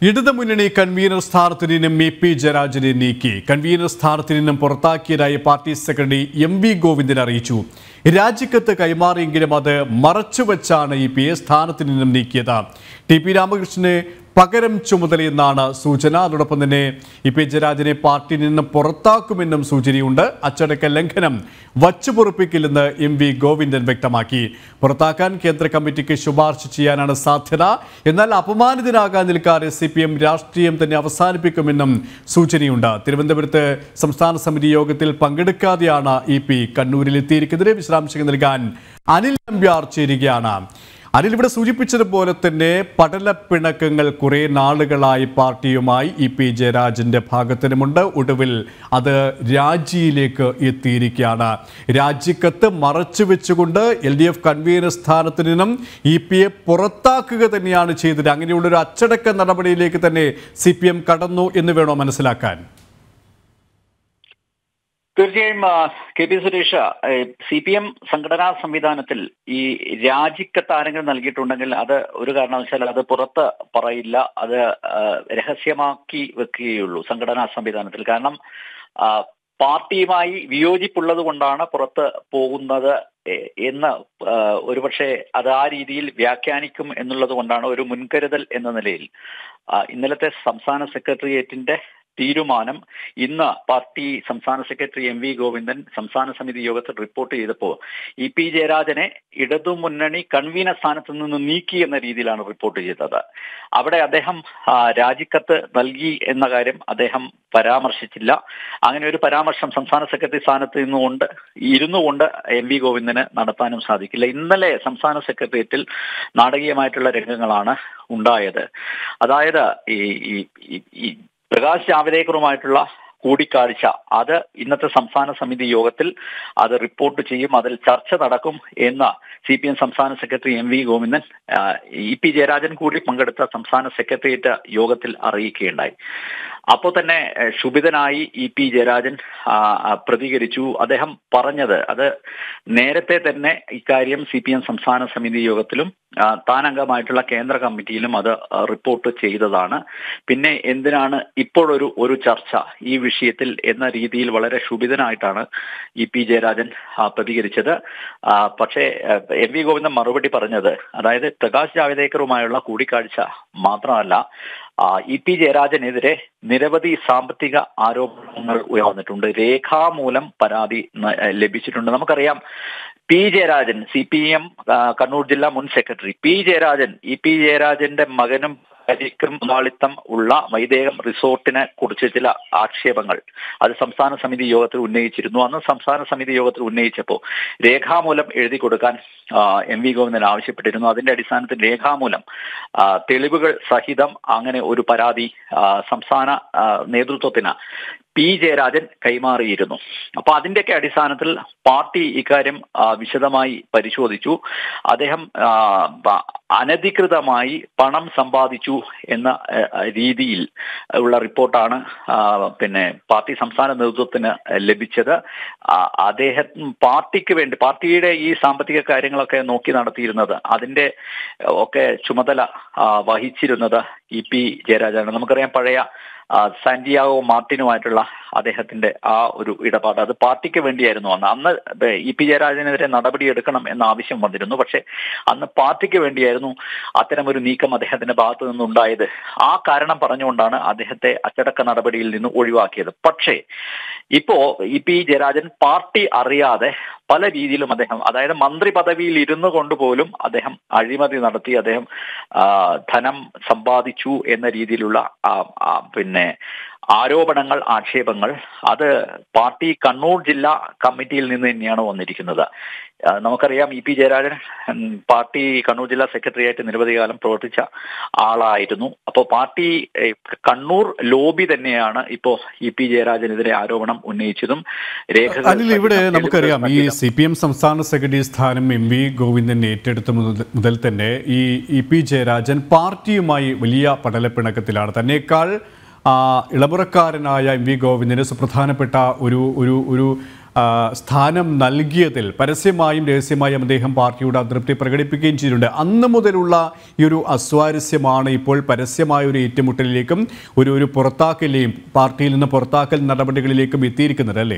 ഇടതുമുന്നണി കൺവീനർ സ്ഥാനത്തു നിന്നും എ പി ജയരാജനെ നീക്കി കൺവീനർ സ്ഥാനത്തു നിന്നും പുറത്താക്കിയതായി party secretary M V Govindan അറിയിച്ചു രാജിക്കത്ത് കൈമാറിയെങ്കിലും അത് മറച്ചുവെച്ചാണ് ഇ പി എ സ്ഥാനത്തു നിന്നും നീക്കിയത് ടി പി രാമകൃഷ്ണനെ പകരം ചുമതലയെന്നാണ് സൂചന അതോടൊപ്പം തന്നെ ഇ പി ജയരാജനെ പാർട്ടിയിൽ നിന്ന് പുറത്താക്കുമെന്നും സൂചനയുണ്ട് അച്ചടക്ക ലംഘനം വച്ചുപൊറുപ്പിക്കില്ലെന്ന് എം വി ഗോവിന്ദൻ വ്യക്തമാക്കി പുറത്താക്കാൻ കേന്ദ്ര കമ്മിറ്റിക്ക് ശുപാർശ ചെയ്യാനാണ് സാധ്യത എന്നാൽ അപമാനിതനാകാൻ നിൽക്കാതെ സി പി എം രാഷ്ട്രീയം തന്നെ അവസാനിപ്പിക്കുമെന്നും സൂചനയുണ്ട് തിരുവനന്തപുരത്ത് സംസ്ഥാന സമിതി യോഗത്തിൽ പങ്കെടുക്കാതെയാണ് ഇ പി കണ്ണൂരിൽ എത്തിയിരിക്കുന്നത് വിശദാംശങ്ങൾ നൽകാൻ അനിൽ നമ്പ്യാർ ചേരുകയാണ് അനിൽ ഇവിടെ സൂചിപ്പിച്ചതുപോലെ തന്നെ പടലപ്പിണക്കങ്ങൾ കുറെ നാളുകളായി പാർട്ടിയുമായി ഇ പി ജയരാജന്റെ ഭാഗത്തിനുമുണ്ട് ഒടുവിൽ അത് രാജിയിലേക്ക് എത്തിയിരിക്കുകയാണ് രാജിക്കത്ത് മറച്ചു വെച്ചുകൊണ്ട് എൽ ഡി എഫ് കൺവീനർ സ്ഥാനത്ത് നിന്നും ഇ പി എ പുറത്താക്കുക തന്നെയാണ് ചെയ്തത് അങ്ങനെയുള്ളൊരു അച്ചടക്ക നടപടിയിലേക്ക് തന്നെ സി പി എം കടന്നു എന്ന് വേണോ മനസ്സിലാക്കാൻ തീർച്ചയായും ആ, K P Suresh C P M സംഘടനാ സംവിധാനത്തിൽ ഈ രാജിക്കത്ത് ആരെങ്കിലും നൽകിയിട്ടുണ്ടെങ്കിൽ അത് ഒരു കാരണവശാലും അത് പുറത്ത് പറയില്ല അത് ആ, രഹസ്യമാക്കി വെക്കുകയുള്ളൂ സംഘടനാ സംവിധാനത്തിൽ കാരണം ആ, പാർട്ടിയുമായി വിയോജിപ്പുള്ളത് കൊണ്ടാണ് പുറത്ത് പോകുന്നത് എ- എന്ന് ആ, ഒരുപക്ഷെ അത് ആ രീതിയിൽ വ്യാഖ്യാനിക്കും എന്നുള്ളത് കൊണ്ടാണ് ഒരു മുൻകരുതൽ എന്ന നിലയിൽ ആ, ഇന്നലത്തെ സംസ്ഥാന സെക്രട്ടേറിയറ്റിന്റെ തീരുമാനം ഇന്ന് പാർട്ടി സംസ്ഥാന സെക്രട്ടറി എം വി ഗോവിന്ദൻ സംസ്ഥാന സമിതി യോഗത്തിൽ റിപ്പോർട്ട് ചെയ്തപ്പോൾ ഇ പി ജയരാജനെ ഇടതുമുന്നണി കൺവീനർ സ്ഥാനത്ത് നിന്ന് നീക്കി എന്ന രീതിയിലാണ് റിപ്പോർട്ട് ചെയ്തത് അവിടെ അദ്ദേഹം ആ, രാജിക്കത്ത് നൽകി എന്ന കാര്യം അദ്ദേഹം പരാമർശിച്ചില്ല അങ്ങനെ ഒരു പരാമർശം സംസ്ഥാന സെക്രട്ടറി സ്ഥാനത്ത് നിന്നുകൊണ്ട് ഇരുന്നു കൊണ്ട് എം വി ഗോവിന്ദന് നടത്താനും സാധിക്കില്ല ഇന്നലെ സംസ്ഥാന സെക്രട്ടേറിയറ്റിൽ നാടകീയമായിട്ടുള്ള രംഗങ്ങളാണ് ഉണ്ടായത് അതായത് ഈ ഈ- ഈ- ഈ പ്രകാശ് ജാവദേക്കറുമായിട്ടുള്ള കൂടിക്കാഴ്ച അത് ഇന്നത്തെ സംസ്ഥാന സമിതി യോഗത്തിൽ അത് റിപ്പോർട്ട് ചെയ്യും അതിൽ ചർച്ച നടക്കും എന്ന് സി പി എം സംസ്ഥാന സെക്രട്ടറി എം വി ഗോവിന്ദൻ ആ, ഇ പി ജയരാജൻ കൂടി പങ്കെടുത്ത സംസ്ഥാന സെക്രട്ടേറിയറ്റ് യോഗത്തിൽ അറിയിക്കുകയുണ്ടായി അപ്പോൾ തന്നെ ഏഹ്, ക്ഷുഭിതനായി ഇ പി ജയരാജൻ ആ, ആ, പ്രതികരിച്ചു അദ്ദേഹം പറഞ്ഞത് അത് നേരത്തെ തന്നെ ഇക്കാര്യം സി പി എം സംസ്ഥാന സമിതി യോഗത്തിലും ആ, താൻ അംഗമായിട്ടുള്ള കേന്ദ്ര കമ്മിറ്റിയിലും അത് ആ, റിപ്പോർട്ട് ചെയ്തതാണ് പിന്നെ എന്തിനാണ് ഇപ്പോഴൊരു ഒരു ചർച്ച ഈ വിഷയത്തിൽ എന്ന രീതിയിൽ വളരെ ക്ഷുഭിതനായിട്ടാണ് ഇ പി ജയരാജൻ ആ, പ്രതികരിച്ചത് ആ, പക്ഷേ ആ, എം വി ഗോവിന്ദൻ മറുപടി പറഞ്ഞത് അതായത് പ്രകാശ് ജാവദേക്കറുമായുള്ള കൂടിക്കാഴ്ച മാത്രമല്ല ആ, ഇ പി ജയരാജനെതിരെ നിരവധി സാമ്പത്തിക ആരോപണങ്ങൾ ഉയർന്നിട്ടുണ്ട് രേഖാമൂലം പരാതി ന- ലഭിച്ചിട്ടുണ്ട് നമുക്കറിയാം P Jayarajan C P M Kannur ജില്ലാ മുൻ secretary P Jayarajan E P ജയരാജന്റെ മകനും ഭാര്യയ്ക്കും പങ്കാളിത്തം ഉള്ള വൈദേകം റിസോർട്ടിനെ കുറിച്ച് ചില ആക്ഷേപങ്ങൾ അത് സംസ്ഥാന സമിതി യോഗത്തിൽ ഉന്നയിച്ചിരുന്നു അന്ന് സംസ്ഥാന സമിതി യോഗത്തിൽ ഉന്നയിച്ചപ്പോൾ രേഖാമൂലം എഴുതി കൊടുക്കാൻ ആ, എം വി ഗോവിന്ദൻ ആവശ്യപ്പെട്ടിരുന്നു അതിന്റെ അടിസ്ഥാനത്തിൽ രേഖാമൂലം ആ, തെളിവുകൾ സഹിതം അങ്ങനെ ഒരു പരാതി ആ, സംസ്ഥാന ആ, നേതൃത്വത്തിന് പി ജയരാജൻ കൈമാറിയിരുന്നു അപ്പൊ അതിന്റെയൊക്കെ അടിസ്ഥാനത്തിൽ പാർട്ടി ഇക്കാര്യം ആ, വിശദമായി പരിശോധിച്ചു അദ്ദേഹം ആ, ബ- അനധികൃതമായി പണം സമ്പാദിച്ചു എന്ന ആ, രീതിയിൽ ഉള്ള റിപ്പോർട്ടാണ് ആ, പിന്നെ പാർട്ടി സംസ്ഥാന നേതൃത്വത്തിന് ലഭിച്ചത് ആ, അദ്ദേഹം പാർട്ടിക്ക് വേണ്ടി പാർട്ടിയുടെ ഈ സാമ്പത്തിക കാര്യങ്ങളൊക്കെ നോക്കി നടത്തിയിരുന്നത് അതിന്റെ ഒക്കെ ചുമതല ആ, വഹിച്ചിരുന്നത് ഇ പി ജയരാജാണ് നമുക്കറിയാം പഴയ ആ, സാന്റിയാഗോ മാർട്ടിനുമായിട്ടുള്ള അദ്ദേഹത്തിന്റെ ആ ഒരു ഇടപാട് അത് പാർട്ടിക്ക് വേണ്ടിയായിരുന്നു അന്ന് അന്ന് ബ- ഇ പി ജയരാജനെതിരെ നടപടി എടുക്കണം എന്ന ആവശ്യം വന്നിരുന്നു പക്ഷെ അന്ന് പാർട്ടിക്ക് വേണ്ടിയായിരുന്നു അത്തരം ഒരു നീക്കം അദ്ദേഹത്തിന്റെ ഭാഗത്തു നിന്നുണ്ടായത് ആ കാരണം പറഞ്ഞുകൊണ്ടാണ് അദ്ദേഹത്തെ അച്ചടക്ക നടപടിയിൽ നിന്ന് ഒഴിവാക്കിയത് പക്ഷേ ഇപ്പോ ഇ പി ജയരാജൻ പാർട്ടി അറിയാതെ പല രീതിയിലും അദ്ദേഹം അതായത് മന്ത്രി പദവിയിൽ ഇരുന്നു കൊണ്ട് പോലും അദ്ദേഹം അഴിമതി നടത്തി അദ്ദേഹം ആ, ധനം സമ്പാദിച്ചു എന്ന രീതിയിലുള്ള ആ, ആ, പിന്നെ ആരോപണങ്ങൾ ആക്ഷേപങ്ങൾ അത് പാർട്ടി കണ്ണൂർ ജില്ലാ കമ്മിറ്റിയിൽ നിന്ന് തന്നെയാണ് വന്നിരിക്കുന്നത് ആ, നമുക്കറിയാം ഇ പി ജയരാജൻ ഉം, പാർട്ടി കണ്ണൂർ ജില്ലാ സെക്രട്ടറി ആയിട്ട് നിരവധി കാലം പ്രവർത്തിച്ച ആളായിരുന്നു അപ്പോൾ പാർട്ടി ഏ, കണ്ണൂർ ലോബി തന്നെയാണ് ഇപ്പോ ഇ പി ജയരാജനെതിരെ ആരോപണം ഉന്നയിച്ചതും രേഖകൾ അനിൽ ഇവിടെ സഹിതം നമുക്കറിയാം ഈ തെളിവുകൾ സി പി എം സംസ്ഥാന സെക്രട്ടറി സ്ഥാനം എം വി ഗോവിന്ദൻ ഏറ്റെടുത്ത മുതൽ- മുതൽ തന്നെ ഈ ഇ പി ജയരാജൻ പാർട്ടിയുമായി വലിയ പടലപ്പിണക്കത്തിലാണ് തന്നേക്കാൾ ആ, ഇളമുറക്കാരനായ എം വി ഗോവിന്ദന് സുപ്രധാനപ്പെട്ട ഒരു ഒരു ഒരു ആ, സ്ഥാനം നൽകിയതിൽ പരസ്യമായും രഹസ്യമായും അദ്ദേഹം പാർട്ടിയുടെ അതൃപ്തി പ്രകടിപ്പിക്കുകയും ചെയ്തിട്ടുണ്ട് അന്ന് മുതലുള്ള ഈ ഒരു അസ്വാരസ്യമാണ് ഇപ്പോൾ പരസ്യമായ ഒരു ഏറ്റുമുട്ടലിലേക്കും ഒരു ഒരു പുറത്താക്കലിലെയും പാർട്ടിയിൽ നിന്ന് പുറത്താക്കൽ നടപടികളിലേക്കും എത്തിയിരിക്കുന്നത് അല്ലേ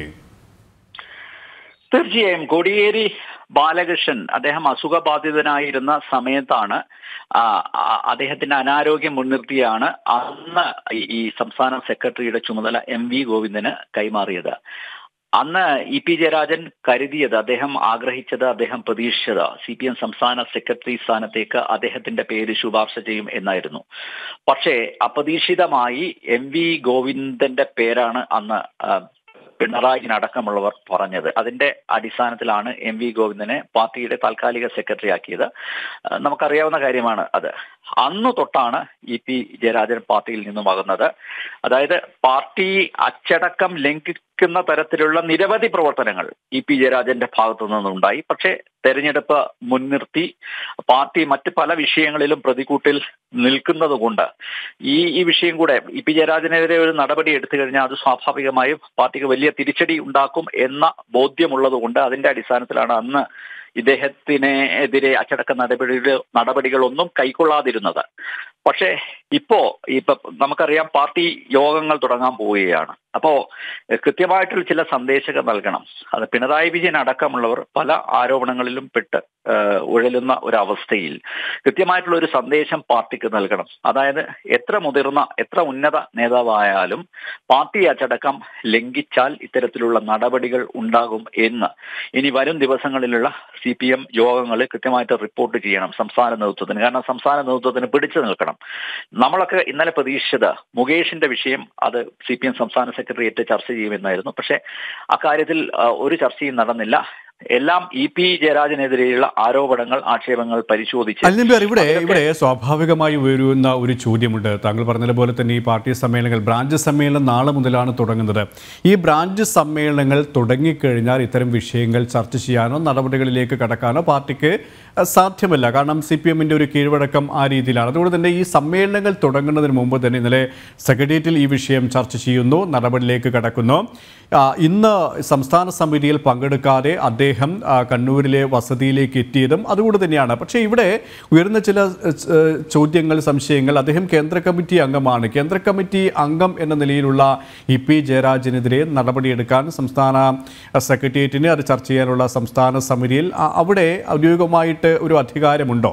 തീർച്ചയായും കോടിയേരി ബാലകൃഷ്ണൻ അദ്ദേഹം അസുഖബാധിതനായിരുന്ന സമയത്താണ് ആ, ആ, അദ്ദേഹത്തിന്റെ അനാരോഗ്യം മുൻനിർത്തിയാണ് അന്ന് ഈ- ഈ സംസ്ഥാന സെക്രട്ടറിയുടെ ചുമതല എം വി ഗോവിന്ദന് കൈമാറിയത് അന്ന് ഇ പി ജയരാജൻ കരുതിയത് അദ്ദേഹം ആഗ്രഹിച്ചത് അദ്ദേഹം പ്രതീക്ഷിച്ചത് സി പി എം സംസ്ഥാന സെക്രട്ടറി സ്ഥാനത്തേക്ക് അദ്ദേഹത്തിന്റെ പേര് ശുപാർശ ചെയ്യും എന്നായിരുന്നു പക്ഷേ അപ്രതീക്ഷിതമായി എം വി ഗോവിന്ദന്റെ പേരാണ് അന്ന് ആ, പിണറായിനടക്കമുള്ളവർ പറഞ്ഞത് അതിന്റെ അടിസ്ഥാനത്തിലാണ് എം വി ഗോവിന്ദനെ പാർട്ടിയുടെ താൽക്കാലിക സെക്രട്ടറി ആക്കിയത് ആ, നമുക്കറിയാവുന്ന കാര്യമാണ് അത് അന്ന് തൊട്ടാണ് ഇ പി ജയരാജൻ പാർട്ടിയിൽ നിന്നും അകന്നത് അതായത് പാർട്ടി അച്ചടക്കം ലംഘിക്കുന്ന തരത്തിലുള്ള നിരവധി പ്രവർത്തനങ്ങൾ ഇ പി ജയരാജന്റെ ഭാഗത്തു നിന്നുണ്ടായി പക്ഷേ തെരഞ്ഞെടുപ്പ് മുൻനിർത്തി പാർട്ടി മറ്റ് പല വിഷയങ്ങളിലും പ്രതികൂട്ടിൽ നിൽക്കുന്നത് കൊണ്ട് ഈ ഈ വിഷയം കൂടെ ഇ പി ജയരാജനെതിരെ ഒരു നടപടി എടുത്തു കഴിഞ്ഞാൽ അത് സ്വാഭാവികമായും പാർട്ടിക്ക് വലിയ തിരിച്ചടി ഉണ്ടാക്കും എന്ന ബോധ്യമുള്ളത് കൊണ്ട് അതിന്റെ അടിസ്ഥാനത്തിലാണ് അന്ന് ഇദ്ദേഹത്തിനെതിരെ അച്ചടക്ക നടപടികൾ നടപടികളൊന്നും കൈക്കൊള്ളാതിരുന്നത് പക്ഷേ ഇപ്പോ ഇപ്പൊ നമുക്കറിയാം പാർട്ടി യോഗങ്ങൾ തുടങ്ങാൻ പോവുകയാണ് അപ്പോ എഹ്, കൃത്യമായിട്ടുള്ള ചില സന്ദേശങ്ങൾ നൽകണം അത് പിണറായി വിജയൻ അടക്കമുള്ളവർ പല ആരോപണങ്ങളിലും പെട്ട് ഏഹ്, ഉഴലുന്ന ഒരു അവസ്ഥയിൽ കൃത്യമായിട്ടുള്ള ഒരു സന്ദേശം പാർട്ടിക്ക് നൽകണം അതായത് എത്ര മുതിർന്ന എത്ര ഉന്നത നേതാവായാലും പാർട്ടി അച്ചടക്കം ലംഘിച്ചാൽ ഇത്തരത്തിലുള്ള നടപടികൾ ഉണ്ടാകും എന്ന് ഇനി വരും ദിവസങ്ങളിലുള്ള സി പി എം യോഗങ്ങളിൽ കൃത്യമായിട്ട് റിപ്പോർട്ട് ചെയ്യണം സംസ്ഥാന നേതൃത്വത്തിന് കാരണം സംസ്ഥാന നേതൃത്വത്തിന് പിടിച്ചു നിൽക്കണം നമ്മളൊക്കെ ഇന്നലെ പ്രതീക്ഷിച്ചത് മുകേഷിന്റെ വിഷയം അത് സി പി എം സംസ്ഥാന സെക്രട്ടേറിയറ്റ് ചർച്ച ചെയ്യുമെന്നായിരുന്നു പക്ഷേ അക്കാര്യത്തിൽ ആ, ഒരു ചർച്ചയും നടന്നില്ല എല്ലാം ഇ പി ജയരാജനെതിരെയുള്ള ആരോപണങ്ങൾ ആക്ഷേപങ്ങൾ പരിശോധിച്ച് അല്ലിംബർ ഇവിടെ ഇവിടെ സ്വാഭാവികമായി വരുന്ന ഒരു ചോദ്യമുണ്ട് താങ്കൾ പറഞ്ഞതുപോലെ തന്നെ ഈ പാർട്ടി സമ്മേളനങ്ങൾ ബ്രാഞ്ച് സമ്മേളനം നാളെ മുതലാണ് തുടങ്ങുന്നത് ഈ ബ്രാഞ്ച് സമ്മേളനങ്ങൾ തുടങ്ങിക്കഴിഞ്ഞാൽ ഇത്തരം വിഷയങ്ങൾ ചർച്ച ചെയ്യാനോ നടപടികളിലേക്ക് കടക്കാനോ പാർട്ടിക്ക് അഹ്, സാധ്യമല്ല കാരണം സി പി എമ്മിൻ്റെ ഒരു കീഴ്വഴക്കം ആ രീതിയിലാണ് അതുകൊണ്ട് തന്നെ ഈ സമ്മേളനങ്ങൾ തുടങ്ങുന്നതിന് മുമ്പ് തന്നെ ഇന്നലെ സെക്രട്ടേറിയറ്റിൽ ഈ വിഷയം ചർച്ച ചെയ്യുന്നു നടപടിയിലേക്ക് കടക്കുന്നു ആ, ഇന്ന് സംസ്ഥാന സമിതിയിൽ പങ്കെടുക്കാതെ അദ്ദേഹം ആ, കണ്ണൂരിലെ വസതിയിലേക്ക് എത്തിയതും അതുകൊണ്ട് തന്നെയാണ് പക്ഷേ ഇവിടെ ഉയർന്ന ചില ഏഹ്, ചോദ്യങ്ങൾ സംശയങ്ങൾ അദ്ദേഹം കേന്ദ്ര കമ്മിറ്റി അംഗമാണ് കേന്ദ്ര കമ്മിറ്റി അംഗം എന്ന നിലയിലുള്ള ഇ പി ജയരാജനെതിരെ നടപടിയെടുക്കാൻ സംസ്ഥാന സെക്രട്ടേറിയറ്റിന് അത് ചർച്ച ചെയ്യാനുള്ള സംസ്ഥാന സമിതിയിൽ ആ, അവിടെ ഔദ്യോഗികമായിട്ട് ഒരു അധികാരമുണ്ടോ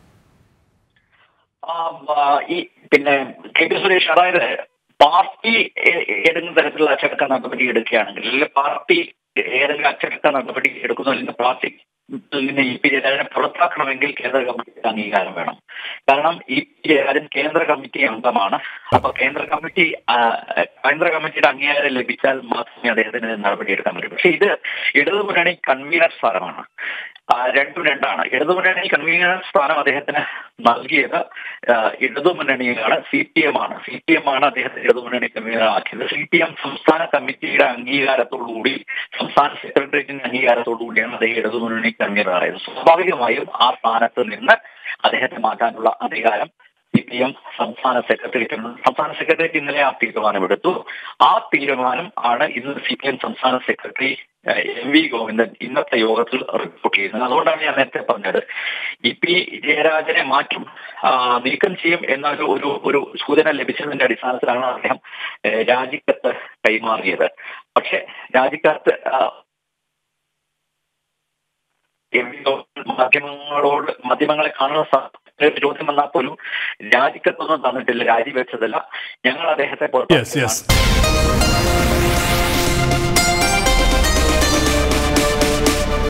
ആ, ആ, ഈ പിന്നെ കെ പി സുരേഷ് അതായത് പാർട്ടി ഏ- ഏതെങ്കിലും തരത്തിലുള്ള അച്ചടക്ക നടപടി എടുക്കുകയാണെങ്കിൽ അല്ലെങ്കിൽ പാർട്ടി ഏതെങ്കിലും അച്ചടക്ക നടപടി എടുക്കുന്നു അല്ലെങ്കിൽ പാർട്ടി നിന്ന് ഇ പി ജയരാജനെ പുറത്താക്കണമെങ്കിൽ കേന്ദ്ര കമ്മിറ്റിയുടെ അംഗീകാരം വേണം കാരണം ഇ പി ജയരാജൻ കേന്ദ്ര കമ്മിറ്റി അംഗമാണ് അപ്പൊ കേന്ദ്ര കമ്മിറ്റി ആ, കേന്ദ്ര കമ്മിറ്റിയുടെ അംഗീകാരം ലഭിച്ചാൽ മാത്രമേ അദ്ദേഹത്തിന് നടപടിയെടുക്കാൻ പറ്റൂ പക്ഷെ ഇത് ഇടതുമുന്നണി കൺവീനർ സ്ഥാനമാണ് ആ, രണ്ടും രണ്ടാണ് ഇടതുമുന്നണി കൺവീനർ സ്ഥാനം അദ്ദേഹത്തിന് നൽകിയത് ആ, ഇടതുമുന്നണിയാണ് സി പി എം ആണ് സി പി എം ആണ് അദ്ദേഹത്തെ ഇടതുമുന്നണി കൺവീനർ ആക്കിയത് സി പി എം സംസ്ഥാന കമ്മിറ്റിയുടെ അംഗീകാരത്തോടുകൂടി സംസ്ഥാന സെക്രട്ടേറിയറ്റിന്റെ അംഗീകാരത്തോടുകൂടിയാണ് അദ്ദേഹം ഇടതുമുന്നണി കൺവീനർ ആയത് സ്വാഭാവികമായും ആ സ്ഥാനത്ത് നിന്ന് അദ്ദേഹത്തെ മാറ്റാനുള്ള അധികാരം സി പി എം സംസ്ഥാന സെക്രട്ടേറിയറ്റ് സംസ്ഥാന സെക്രട്ടേറിയറ്റ് ഇന്നലെ ആ തീരുമാനമെടുത്തു ആ തീരുമാനം ആണ് ഇന്ന് സി പി എം സംസ്ഥാന സെക്രട്ടറി ഏഹ്, എം വി ഗോവിന്ദൻ ഇന്നത്തെ യോഗത്തിൽ റിപ്പോർട്ട് ചെയ്യുന്നത് അതുകൊണ്ടാണ് ഞാൻ നേരത്തെ പറഞ്ഞത് ഇ പി ജയരാജനെ മാറ്റും ആ, നീക്കം ചെയ്യും എന്നൊരു ഒരു ഒരു സൂചന ലഭിച്ചതിന്റെ അടിസ്ഥാനത്തിലാണ് അദ്ദേഹം ഏഹ്, രാജിക്കത്ത് കൈമാറിയത് പക്ഷെ രാജിക്കത്ത് ആ, എം വി ഗോവിന്ദൻ മാധ്യമങ്ങളോട് മാധ്യമങ്ങളെ കാണുന്ന സ- ഒരു ചോദ്യം വന്നാൽ പോലും രാജിക്കത്തൊന്നും തന്നിട്ടില്ല രാജിവെച്ചതല്ല ഞങ്ങൾ അദ്ദേഹത്തെ യെസ് പുറത്താക്കിയതാണ്. യെസ്